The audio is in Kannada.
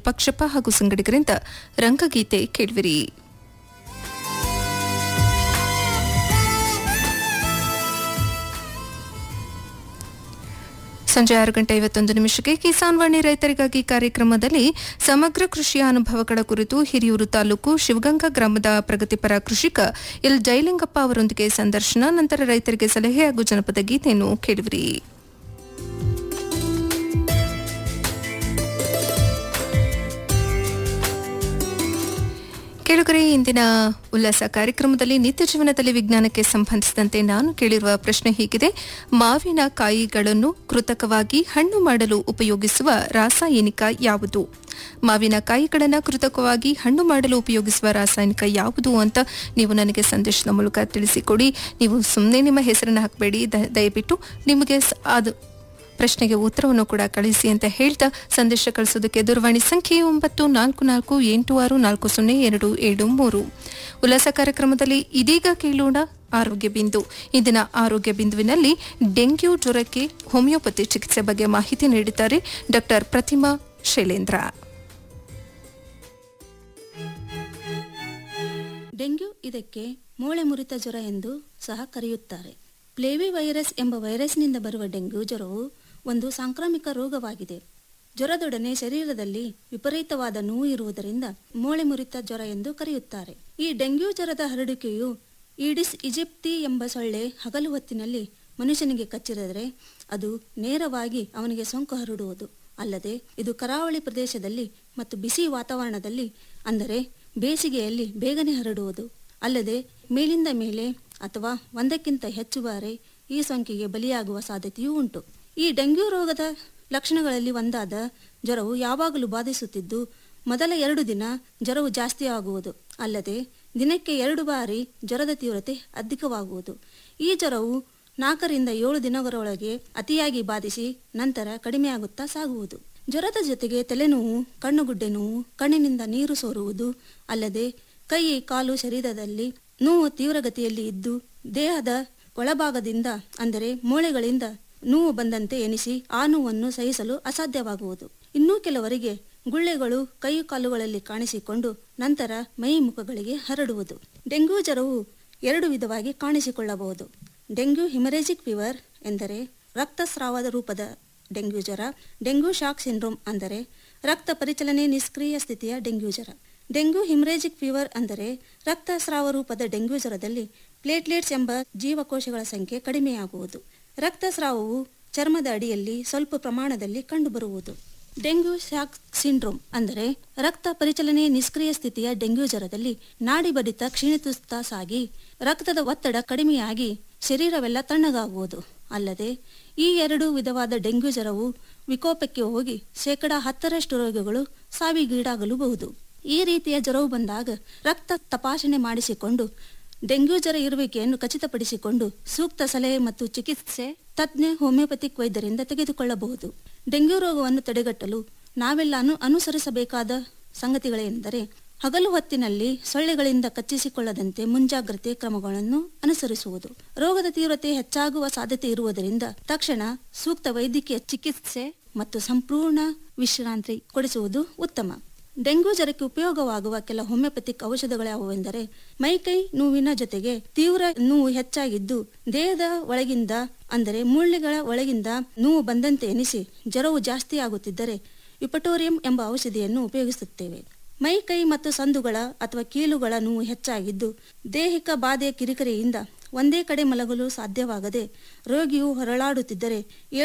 ವಿರೂಪಾಕ್ಷಪ್ಪ ಹಾಗೂ ಸಂಗಡಿಗರಿಂದ ರಂಗಗೀತೆ ಕೇಳುವಿರಿ ಸಂಜೆ ಆರು ಗಂಟೆ ಐವತ್ತೊಂದು ನಿಮಿಷಕ್ಕೆ ಕಿಸಾನ್ ವಾಣಿ ರೈತರಿಗಾಗಿ ಕಾರ್ಯಕ್ರಮದಲ್ಲಿ ಸಮಗ್ರ ಕೃಷಿಯ ಅನುಭವಗಳ ಕುರಿತು ಹಿರಿಯೂರು ತಾಲೂಕು ಶಿವಗಂಗಾ ಗ್ರಾಮದ ಪ್ರಗತಿಪರ ಕೃಷಿಕ ಎಲ್ ಜಯಲಿಂಗಪ್ಪ ಅವರೊಂದಿಗೆ ಸಂದರ್ಶನ ನಂತರ ರೈತರಿಗೆ ಸಲಹೆ ಹಾಗೂ ಜನಪದ ಗೀತೆಯನ್ನು ಕೇಳುವಿರಿ ಕೇಳುಗರೆ ಇಂದಿನ ಉಲ್ಲಾಸ ಕಾರ್ಯಕ್ರಮದಲ್ಲಿ ನಿತ್ಯ ಜೀವನದಲ್ಲಿ ವಿಜ್ಞಾನಕ್ಕೆ ಸಂಬಂಧಿಸಿದಂತೆ ನಾನು ಕೇಳಿರುವ ಪ್ರಶ್ನೆ ಹೀಗಿದೆ ಮಾವಿನ ಕಾಯಿಗಳನ್ನು ಕೃತಕವಾಗಿ ಹಣ್ಣು ಮಾಡಲು ಉಪಯೋಗಿಸುವ ರಾಸಾಯನಿಕ ಯಾವುದು ಮಾವಿನ ಕಾಯಿಗಳನ್ನು ಕೃತಕವಾಗಿ ಹಣ್ಣು ಮಾಡಲು ಉಪಯೋಗಿಸುವ ರಾಸಾಯನಿಕ ಯಾವುದು ಅಂತ ನೀವು ನನಗೆ ಸಂದೇಶದ ಮೂಲಕ ತಿಳಿಸಿಕೊಡಿ ನೀವು ಸುಮ್ಮನೆ ನಿಮ್ಮ ಹೆಸರನ್ನು ಹಾಕಬೇಡಿ ದಯವಿಟ್ಟು ನಿಮಗೆ ಸ- ಅದು ಪ್ರಶ್ನೆಗೆ ಉತ್ತರವನ್ನು ಕೂಡ ಕಳಿಸಿ ಅಂತ ಹೇಳ್ತಾ ಸಂದೇಶ ಕಳಿಸೋದಕ್ಕೆ ದೂರವಾಣಿ ಸಂಖ್ಯೆ ಒಂಬತ್ತು ನಾಲ್ಕು ನಾಲ್ಕು ಎಂಟು ಆರು ನಾಲ್ಕು ಸೊನ್ನೆ ಎರಡು ಏಳು ಮೂರು ಉಲ್ಲಾಸ ಕಾರ್ಯಕ್ರಮದಲ್ಲಿ ಇದೀಗ ಕೇಳೋಣ ಆರೋಗ್ಯ ಬಿಂದು ಇಂದಿನ ಆರೋಗ್ಯ ಬಿಂದುವಿನಲ್ಲಿ ಡೆಂಗ್ಯೂ ಜ್ವರಕ್ಕೆ ಹೋಮಿಯೋಪತಿ ಚಿಕಿತ್ಸೆ ಬಗ್ಗೆ ಮಾಹಿತಿ ನೀಡಿದ್ದಾರೆ ಡಾಕ್ಟರ್ ಪ್ರತಿಮಾ ಶೈಲೇಂದ್ರ ಡೆಂಗ್ಯೂ ಇದಕ್ಕೆ ಮೂಳೆ ಮುರಿತ ಜ್ವರ ಎಂದು ಸಹ ಕರೆಯುತ್ತಾರೆ ಪ್ಲೇವಿ ವೈರಸ್ ಎಂಬ ವೈರಸ್ನಿಂದ ಬರುವ ಡೆಂಗ್ಯೂ ಜ್ವರವು ಒಂದು ಸಾಂಕ್ರಾಮಿಕ ರೋಗವಾಗಿದೆ ಜ್ವರದೊಡನೆ ಶರೀರದಲ್ಲಿ ವಿಪರೀತವಾದ ನೋವು ಇರುವುದರಿಂದ ಮೂಳೆ ಮುರಿತ ಜ್ವರ ಎಂದು ಕರೆಯುತ್ತಾರೆ ಈ ಡೆಂಗ್ಯೂ ಜ್ವರದ ಹರಡುವಿಕೆಯು ಈಡಿಸ್ ಇಜಿಪ್ತಿ ಎಂಬ ಸೊಳ್ಳೆ ಹಗಲು ಹೊತ್ತಿನಲ್ಲಿ ಮನುಷ್ಯನಿಗೆ ಕಚ್ಚಿದರೆ ಅದು ನೇರವಾಗಿ ಅವನಿಗೆ ಸೋಂಕು ಹರಡುವುದು ಅಲ್ಲದೆ ಇದು ಕರಾವಳಿ ಪ್ರದೇಶದಲ್ಲಿ ಮತ್ತು ಬಿಸಿ ವಾತಾವರಣದಲ್ಲಿ ಅಂದರೆ ಬೇಸಿಗೆಯಲ್ಲಿ ಬೇಗನೆ ಹರಡುವುದು ಅಲ್ಲದೆ ಮೇಲಿಂದ ಮೇಲೆ ಅಥವಾ ಒಂದಕ್ಕಿಂತ ಹೆಚ್ಚು ಬಾರಿ ಈ ಸೋಂಕಿಗೆ ಬಲಿಯಾಗುವ ಸಾಧ್ಯತೆಯೂ ಉಂಟು ಈ ಡೆಂಗ್ಯೂ ರೋಗದ ಲಕ್ಷಣಗಳಲ್ಲಿ ಒಂದಾದ ಜ್ವರವು ಯಾವಾಗಲೂ ಬಾಧಿಸುತ್ತಿದ್ದು ಮೊದಲ ಎರಡು ದಿನ ಜ್ವರವು ಜಾಸ್ತಿ ಆಗುವುದು ಅಲ್ಲದೆ ದಿನಕ್ಕೆ ಎರಡು ಬಾರಿ ಜ್ವರದ ತೀವ್ರತೆ ಅಧಿಕವಾಗುವುದು ಈ ಜ್ವರವು ನಾಲ್ಕರಿಂದ ಏಳು ದಿನಗಳೊಳಗೆ ಅತಿಯಾಗಿ ಬಾಧಿಸಿ ನಂತರ ಕಡಿಮೆಯಾಗುತ್ತಾ ಸಾಗುವುದು ಜ್ವರದ ಜೊತೆಗೆ ತಲೆನೋವು ಕಣ್ಣುಗುಡ್ಡೆ ನೋವು ಕಣ್ಣಿನಿಂದ ನೀರು ಸೋರುವುದು ಅಲ್ಲದೆ ಕೈ ಕಾಲು ಶರೀರದಲ್ಲಿ ನೋವು ತೀವ್ರಗತಿಯಲ್ಲಿ ಇದ್ದು ದೇಹದ ಒಳಭಾಗದಿಂದ ಅಂದರೆ ಮೂಳೆಗಳಿಂದ ನೋವು ಬಂದಂತೆ ಎನಿಸಿ ಆ ನೋವನ್ನು ಸಹಿಸಲು ಅಸಾಧ್ಯವಾಗುವುದು ಇನ್ನೂ ಕೆಲವರಿಗೆ ಗುಳ್ಳೆಗಳು ಕೈ ಕಾಲುಗಳಲ್ಲಿ ಕಾಣಿಸಿಕೊಂಡು ನಂತರ ಮೈ ಮುಖಗಳಿಗೆ ಹರಡುವುದು ಡೆಂಗ್ಯೂ ಜ್ವರವು ಎರಡು ವಿಧವಾಗಿ ಕಾಣಿಸಿಕೊಳ್ಳಬಹುದು ಡೆಂಗ್ಯೂ ಹಿಮರೇಜಿಕ್ ಫೀವರ್ ಎಂದರೆ ರಕ್ತಸ್ರಾವದ ರೂಪದ ಡೆಂಗ್ಯೂ ಜ್ವರ ಡೆಂಗ್ಯೂ ಶಾಕ್ ಸಿಂಡ್ರೋಮ್ ಅಂದರೆ ರಕ್ತ ಪರಿಚಲನೆ ನಿಷ್ಕ್ರಿಯ ಸ್ಥಿತಿಯ ಡೆಂಗ್ಯೂ ಜ್ವರ ಡೆಂಗ್ಯೂ ಹಿಮರೇಜಿಕ್ ಫೀವರ್ ಅಂದರೆ ರಕ್ತಸ್ರಾವ ರೂಪದ ಡೆಂಗ್ಯೂ ಜ್ವರದಲ್ಲಿ ಪ್ಲೇಟ್ಲೆಟ್ಸ್ ಎಂಬ ಜೀವಕೋಶಗಳ ಸಂಖ್ಯೆ ಕಡಿಮೆಯಾಗುವುದು ರಕ್ತಸ್ರಾವವು ಚರ್ಮದ ಅಡಿಯಲ್ಲಿ ಸ್ವಲ್ಪ ಪ್ರಮಾಣದಲ್ಲಿ ಕಂಡುಬರುವುದು ಡೆಂಗ್ಯೂ ಶಾಕ್ ಸಿಂಡ್ರೋಮ್ ಅಂದರೆ ರಕ್ತ ಪರಿಚಲನೆ ನಿಷ್ಕ್ರಿಯ ಸ್ಥಿತಿಯ ಡೆಂಗ್ಯೂ ಜ್ವರದಲ್ಲಿ ನಾಡಿ ಬಡಿತ ಕ್ಷೀಣಿಸುತ್ತಾ ಸಾಗಿ ರಕ್ತದ ಒತ್ತಡ ಕಡಿಮೆಯಾಗಿ ಶರೀರವೆಲ್ಲ ತಣ್ಣಗಾಗುವುದು ಅಲ್ಲದೆ ಈ ಎರಡು ವಿಧವಾದ ಡೆಂಗ್ಯೂ ಜ್ವರವು ವಿಕೋಪಕ್ಕೆ ಹೋಗಿ ಶೇಕಡಾ ಹತ್ತರಷ್ಟು ರೋಗಿಗಳು ಸಾವಿಗೀಡಾಗಲೂಬಹುದು ಈ ರೀತಿಯ ಜ್ವರವು ಬಂದಾಗ ರಕ್ತ ತಪಾಸಣೆ ಮಾಡಿಸಿಕೊಂಡು ಡೆಂಗ್ಯೂ ಜ್ವರ ಇರುವಿಕೆಯನ್ನು ಖಚಿತಪಡಿಸಿಕೊಂಡು ಸೂಕ್ತ ಸಲಹೆ ಮತ್ತು ಚಿಕಿತ್ಸೆ ತಜ್ಞ ಹೋಮಿಯೋಪತಿಕ್ ವೈದ್ಯರಿಂದ ತೆಗೆದುಕೊಳ್ಳಬಹುದು ಡೆಂಗ್ಯೂ ರೋಗವನ್ನು ತಡೆಗಟ್ಟಲು ನಾವೆಲ್ಲ ಅನು ಅನುಸರಿಸಬೇಕಾದ ಸಂಗತಿಗಳೆಂದರೆ ಹಗಲು ಹೊತ್ತಿನಲ್ಲಿ ಸೊಳ್ಳೆಗಳಿಂದ ಕಚ್ಚಿಸಿಕೊಳ್ಳದಂತೆ ಮುಂಜಾಗ್ರತೆ ಕ್ರಮಗಳನ್ನು ಅನುಸರಿಸುವುದು ರೋಗದ ತೀವ್ರತೆ ಹೆಚ್ಚಾಗುವ ಸಾಧ್ಯತೆ ಇರುವುದರಿಂದ ತಕ್ಷಣ ಸೂಕ್ತ ವೈದ್ಯಕೀಯ ಚಿಕಿತ್ಸೆ ಮತ್ತು ಸಂಪೂರ್ಣ ವಿಶ್ರಾಂತಿ ಕೊಡಿಸುವುದು ಉತ್ತಮ ಡೆಂಗ್ಯೂ ಜ್ವರಕ್ಕೆ ಉಪಯೋಗವಾಗುವ ಕೆಲ ಹೋಮಿಯೋಪತಿಕ್ ಔಷಧಗಳ್ಯಾವುವೆಂದರೆ ಮೈಕೈ ನೋವಿನ ಜೊತೆಗೆ ತೀವ್ರ ನೋವು ಹೆಚ್ಚಾಗಿದ್ದು ದೇಹದ ಒಳಗಿಂದ ಅಂದರೆ ಮೂಳೆಗಳ ಒಳಗಿಂದ ನೋವು ಬಂದಂತೆ ಎನಿಸಿ ಜ್ವರವು ಜಾಸ್ತಿ ಆಗುತ್ತಿದ್ದರೆ ಯುಪಟೋರಿಯಂ ಎಂಬ ಔಷಧಿಯನ್ನು ಉಪಯೋಗಿಸುತ್ತೇವೆ ಮೈ ಕೈ ಮತ್ತು ಸಂದುಗಳ ಅಥವಾ ಕೀಲುಗಳ ನೋವು ಹೆಚ್ಚಾಗಿದ್ದು ದೇಹಿಕ ಬಾಧೆಯ ಕಿರಿಕಿರಿಯಿಂದ ಒಂದೇ ಕಡೆ ಮಲಗಲು ಸಾಧ್ಯವಾಗದೆ ರೋಗಿಯು ಹೊರಳಾಡುತ್ತಿದ್ದರೆ